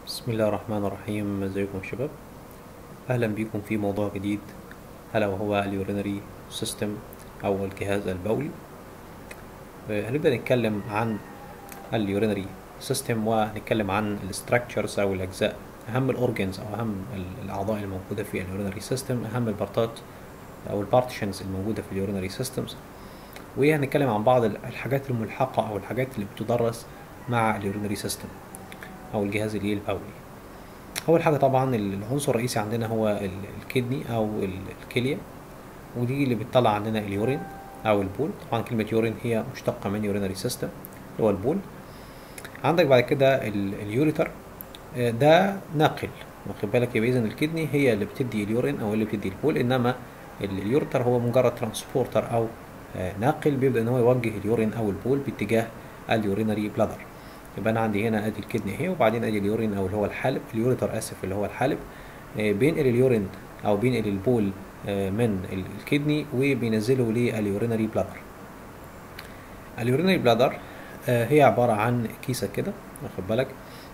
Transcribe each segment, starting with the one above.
بسم الله الرحمن الرحيم ازيكم يا شباب اهلا بيكم في موضوع جديد الا وهو اليورينري سيستم او الجهاز البولي آه، هنبدا نتكلم عن اليورينري سيستم وهنتكلم عن الاستراكشرز او الاجزاء اهم الاورجنز او اهم ال- الاعضاء الموجوده في اليورينري سيستم اهم البارتات او البارتيشنز الموجوده في اليورينري سيستمز وهنتكلم عن بعض ال- الحاجات الملحقه او الحاجات اللي بتدرس مع اليورينري سيستم او الجهاز اللي البولي اول حاجه طبعا ال- العنصر الرئيسي عندنا هو ال- الكدني او ال- الكليه ودي اللي بتطلع عندنا اليورين او البول طبعا كلمه يورين هي مشتقه من يورينري سيستم اللي هو البول عندك بعد كده ال- اليوريتر آه، ده ناقل واخد بالك يبقى اذا الكدني هي اللي بتدي اليورين او اللي بتدي البول انما ال- اليوريتر هو مجرد ترانسبورتر او آه، ناقل بيبدا ان هو يوجه اليورين او البول باتجاه اليورينري بلادر يبقى انا عندي هنا ادي الكدني اهي وبعدين ادي اليورين او اللي هو الحالب اليوريتر اسف اللي هو الحالب آه، بينقل اليورين او بينقل البول آه، من ال- الكدني وبينزله لليورينري بلادر اليورينري بلادر آه، هي عبارة عن كيسة كده واخد بالك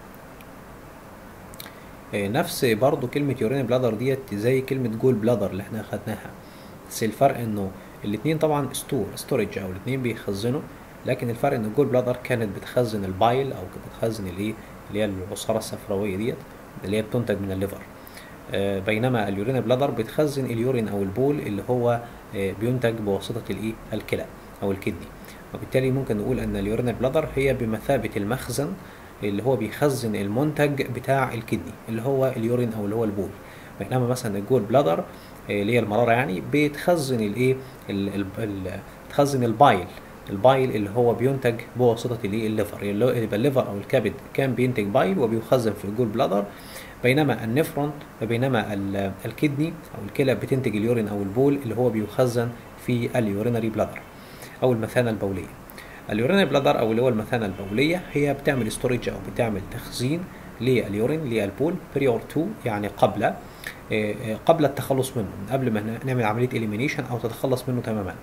آه، نفس برضو كلمة يورينري بلادر ديت زي كلمة جول بلادر اللي احنا خدناها بس الفرق انه الاتنين طبعا ستور ستورج او الاتنين بيخزنوا لكن الفرق ان الجول بلادر كانت بتخزن البايل او كانت بتخزن الايه اللي هي العصارة الصفراوية ديت اللي هي بتنتج من الليفر آه، بينما اليورين بلادر بتخزن اليورين او البول اللي هو آه، بينتج بواسطة الايه الكلى او الكدني وبالتالي ممكن نقول ان اليورين بلادر هي بمثابة المخزن اللي هو بيخزن المنتج بتاع الكدني اللي هو اليورين او اللي هو البول بينما مثلا الجول بلادر آه، اللي هي المرارة يعني بتخزن الايه ال- ال- ال- بتخزن البايل البايل اللي هو بينتج بواسطة الايه الليفر اللي هو- يبقى الليفر او الكبد كان بينتج بايل وبيخزن في الجول بلادر بينما النفرون بينما ال- الكدني او الكلى بتنتج اليورين او البول اللي هو بيخزن في اليورينري بلادر او المثانه البوليه اليورينري بلادر او اللي هو المثانه البوليه هي بتعمل ستورج او بتعمل تخزين لليورين للبول بريور تو يعني قبل آه، آه، قبل التخلص منه قبل ما ن- نعمل عمليه اليمينيشن او تتخلص منه تماما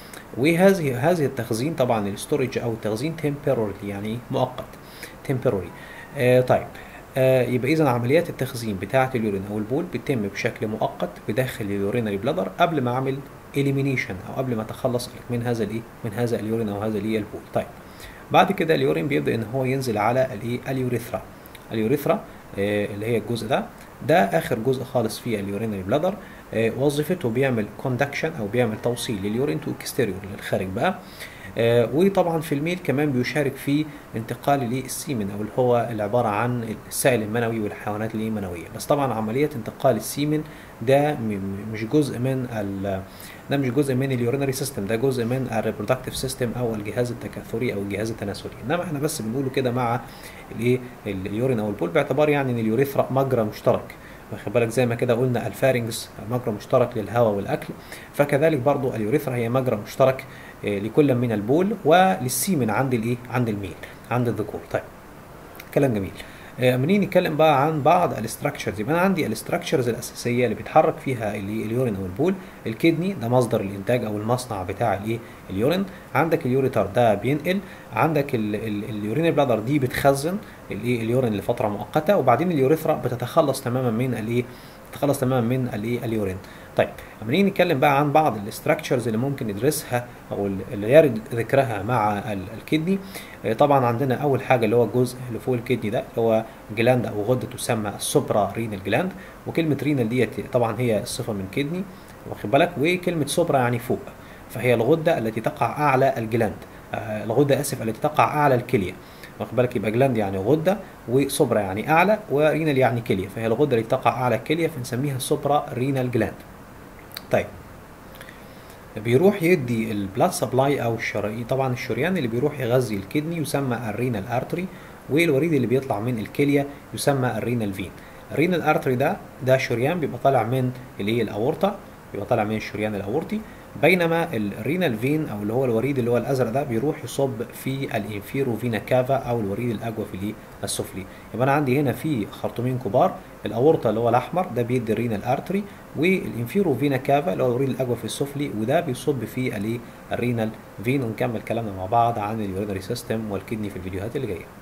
وهذه هذه التخزين طبعا الستورج او التخزين temporarily يعني مؤقت temporary آه طيب آه يبقى اذا عمليات التخزين بتاعه اليورين او البول بتتم بشكل مؤقت بداخل اليورينري بلادر قبل ما اعمل اليمينيشن او قبل ما اتخلص من هذا الايه من هذا اليورين او هذا الايه البول طيب بعد كده اليورين بيبدا ان هو ينزل على الايه اليوريثرا اليوريثرا آه اللي هي الجزء ده ده اخر جزء خالص في اليورينري بلادر آه وظيفته بيعمل كوندكشن او بيعمل توصيل لليورين تو اكستيريور للخارج بقى آه وطبعا في الميل كمان بيشارك في انتقال للسيمن او اللي هو اللي عباره عن السائل المنوي والحيوانات اللي منويه بس طبعا عمليه انتقال السيمن ده م- م- مش جزء من ال ده مش جزء من اليورينري سيستم ده جزء من الريبرودكتيف سيستم او الجهاز التكاثري او الجهاز التناسلي انما احنا بس بنقوله كده مع الايه اليورين او البول باعتبار يعني ان اليوريثرا مجرى مشترك واخد بالك زي ما كده قلنا الفارنجز مجرى مشترك للهواء والاكل فكذلك برضو اليوريثرا هي مجرى مشترك آه، لكل من البول وللسيمن عند الايه عند الميل عند الذكور طيب كلام جميل آه، اما نيجي نتكلم بقى عن بعض الاستراكشرز يبقى انا عندي الاستراكشرز الاساسيه اللي بيتحرك فيها اللي اليورين او البول الكدني ده مصدر الانتاج او المصنع بتاع الايه اليورين عندك اليوريتر ده بينقل عندك ال- ال- اليورين بلادر دي بتخزن الايه اليورين لفتره مؤقته وبعدين اليوريثرا بتتخلص تماما من الايه تتخلص تماما من الايه اليورين طيب لما نيجي نتكلم بقى عن بعض الاستراكشرز اللي ممكن ندرسها او اللي يرد ذكرها مع ال- الكدني آه، طبعا عندنا اول حاجه اللي هو الجزء اللي فوق الكدني ده اللي هو جلاند او غده تسمى السوبرا رينال جلاند وكلمه رينال ديت طبعا هي الصفه من كدني واخد بالك وكلمه سوبرا يعني فوق فهي الغده التي تقع اعلى الجلاند آه، الغده اسف التي تقع اعلى الكليه واخد بالك يبقى جلاند يعني غده وسوبرا يعني اعلى ورينال يعني كليه فهي الغده اللي تقع اعلى الكليه فنسميها سوبرا رينال جلاند طيب بيروح يدي البلاد سبلاي او الشرايين طبعا الشريان اللي بيروح يغذي الكدني يسمى الرينال ارتري والوريد اللي بيطلع من الكليه يسمى الرينال فين الرينال ارتري ده ده شريان بيبقى طالع من اللي هي الاورطه بيبقى طالع من الشريان الاورطي بينما الرينال فين او اللي هو الوريد اللي هو الازرق ده بيروح يصب في الانفيرو فينا كافا او الوريد الاجوف اللي السفلي يبقى انا عندي هنا في خرطومين كبار الاورطه اللي هو الاحمر ده بيدي الرينال ارتري والانفيرو فينا كافا اللي هو الوريد الاجوف السفلي وده بيصب في الايه الرينال فين ونكمل كلامنا مع بعض عن اليورينري سيستم والكدني في الفيديوهات اللي جايه